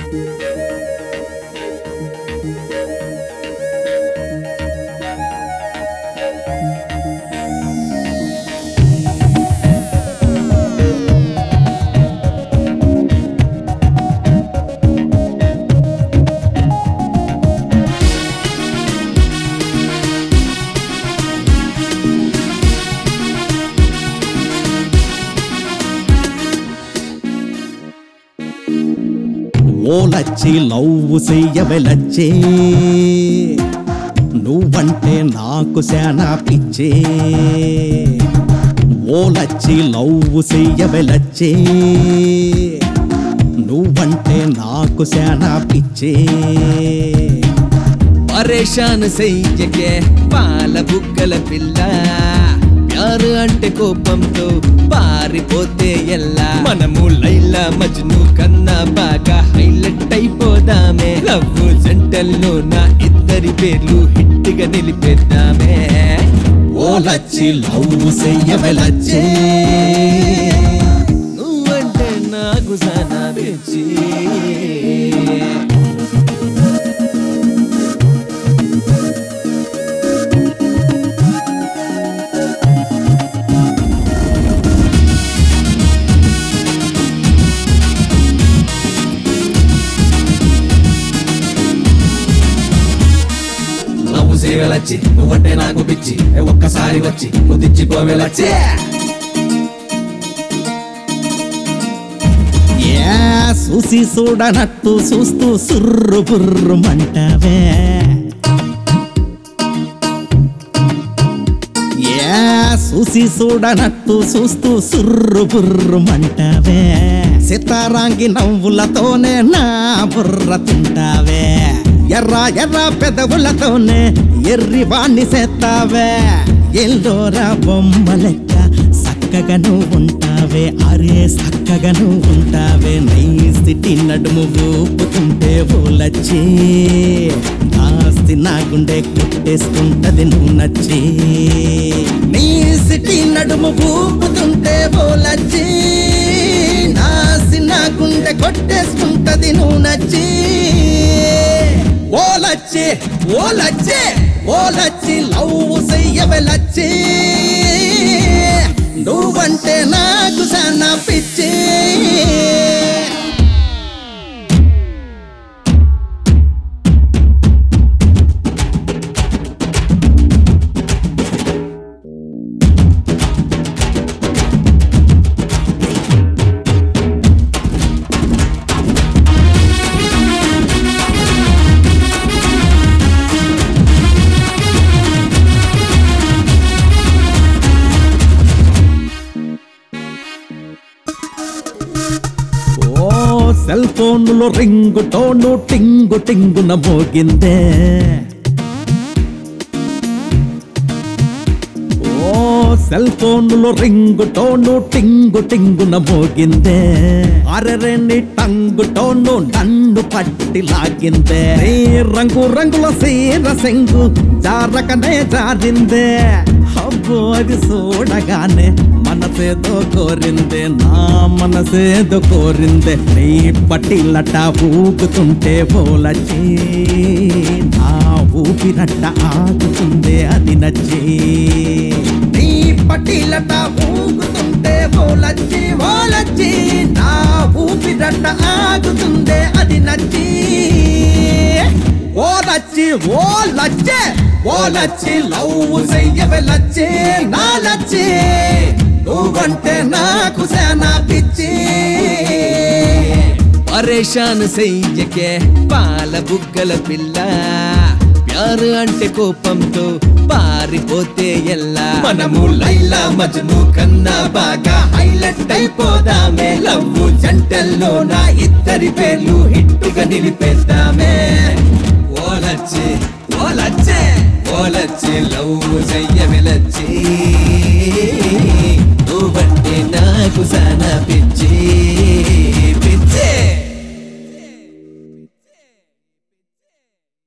ఓలచ్చి love చెయ్యవెలచ్చే నువ్వంటే నాకు శానా పిచ్చే ఓలచ్చి లవ్వు చెయ్యవెలచ్చే నువ్వంటే నాకు శానా పిచ్చే పరేషాన్ చెయ్యకే పాల బుగ్గల పిల్ల ప్యారు అంటే కోపంతో పారిపోతే ఎల్లా మనము లైలా మజ్ను కన్నా బాగా హైలైట్ అయిపోదామే లవ్ జంటల్లో నా ఇద్దరి పేర్లు హిట్ గా నిలిపేద్దామే ఓలచ్చి లవ్వు చెయ్యవెలచ్చే నువ్వంటే నాకు సనా పిచ్చి నవ్వు సేవలచ్చి నువ్వంటే నాకు పిచ్చి ఏ ఒక్కసారి వచ్చి ముద్దిచ్చిపోవేలచ్చే ఏ చూసి చూడనట్టు చూస్తూ సుర్రు బుర్రుమంటావే ఏ చూసి చూడనట్టు చూస్తూ సుర్రు బుర్రుమంటావే సితారాంగి నవ్వులతోనే నా బుర్ర తింటావే ఎర్ర ఎర్ర పెదవులతోనే ఎర్రి వాణ్ణి చేస్తావే ఎల్లోరా బొమ్మ లెక్క చక్కగా నువ్వు ఉంటావే అరే చక్కగా నువ్వు ఉంటావే నైసిటి నడుము ఊపుతుంటే ఓలచ్చి నాస్తి నా గుండె కొట్టేసుకుంటది నువ్వు నచ్చి నీ సిటీ నడుము ఊపుతుంటే ఓలచ్చి నాసి నా గుండె కొట్టేసుకుంటది నువ్వు నచ్చి ఓలచ్చి ఓలచ్చి ఓలచ్చి లవ్ చెయ్యవెలచ్చి నువ్వంటే నాకు సన్న పిచ్చి ఓ సెల్ ఫోన్లో రింగు టోను టింగు టింగున మోగిందే ఓ సెల్ ఫోన్లో రింగు టోను టింగు టింగున మోగిందే అరెరెని టంగు టోను నన్ను పట్టి లాగిందే నీ రంగు రంగుల సీర సెంగు జారకనే జారిందే అబ్బో అది చూడగానే మనసేదో కోరిందే నా మనసేదో కోరిందే నీ పట్టిలట ఊగుతుంటే పోలచ్చి నా ఊపిరట్ట ఆగుతుందే అది నచ్చి నీ పట్టిలట ఊగుతుంటే పోలచ్చి ఓలచ్చి నా ఊపిరట్ట ఆగుతుందే అది నచ్చి ఓలచ్చి ఓలచ్చే ఓలచ్చి లవ్ చెయ్యవెలచ్చి నాలచ్చి నువ్వంటే నాకు సేనా పిచ్చి పరేషాన్ చెయ్యకే పాల బుగ్గల పిల్ల ప్యారు అంటే కోపంతో పారిపోతే ఎల్లా మనము లైలా మజ్ను కన్నా బాగా హైలైట్ అయిపోదామే లవ్ జంటల్లో నా ఇద్దరి పేర్లు హిట్ గా నిలిపేద్దామే ఓలచ్చి ఓలచ్చే ఓలచ్చి లవ్ చెయ్య వెలచ్చి నువ్వంటే నాకు సన పిచ్చి పిచ్చే